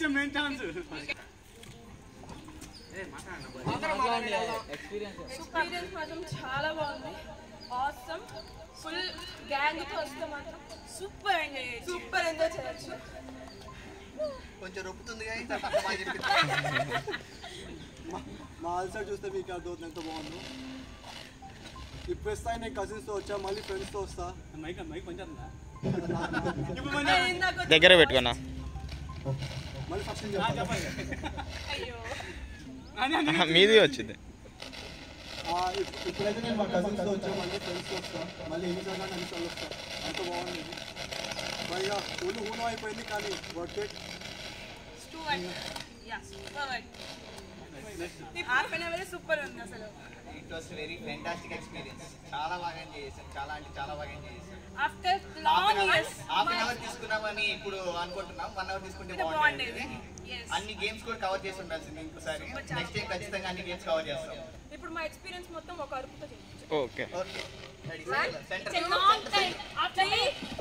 ఇచ్చే main chance experience మాత్రం చాలా బాగుంది ఆసమ్ ఫుల్ గ్యాంగ్ తో వస్తే మాత్రం సూపర్ ఎంజాయ్ చేయొచ్చు సూపర్ ఎంజాయ్ చేయొచ్చు కొంచెం రొప్పుతుంది కానీ తర్వాత బాగా చెప్పింది. మా ఆల్సైడ్ చూస్తే మీకు అర్థమవుతుంది ఎంత బాగుందో ఇప్పుడు వస్తా నేను కజిన్స్తో వచ్చా మళ్ళీ ఫ్రెండ్స్తో వస్తా మైక్ మైక్ పనిచేస్తుందా ఇందాక దగ్గర పెట్టుకున్నా మళ్ళీ ఫస్ట్ నుంచి చెప్తా. అయ్యో మీది వచ్చింది ఆ, ఇప్- ఇప్పుడైతే నేను మా కజిన్స్తో వచ్చా మళ్ళీ ఫ్రెండ్స్తో వస్తా మళ్ళీ ఎన్నిసార్లు అన్నిసార్లు వస్తా అంత బాగుంది పైగా ఒళ్ళు ఊనం అయిపోయింది కానీ work it half an hour super ఉంది అసలు it was very fantastic experience చాలా బాగా ఎంజాయ్ చేశాను చాలా అంటే చాలా బాగా ఎంజాయ్ చేశాను after long years half an hour తీసుకున్నామని ఇప్పుడు అనుకుంటున్నాం వన్ అవర్ తీసుకుంటే బాగుండేది బాగుండేది Yes. అన్ని గేమ్స్ కూడా కవర్ చేసి ఉండాల్సింది ఇంకోసారి నెక్స్ట్ టైం ఖచ్చితంగా అన్ని గేమ్స్ కవర్ చేస్తాం ఇప్పుడు మా ఎక్స్పీరియన్స్ మొత్తం ఒక అరుపుతో చెప్పు okay okay It's a long time. After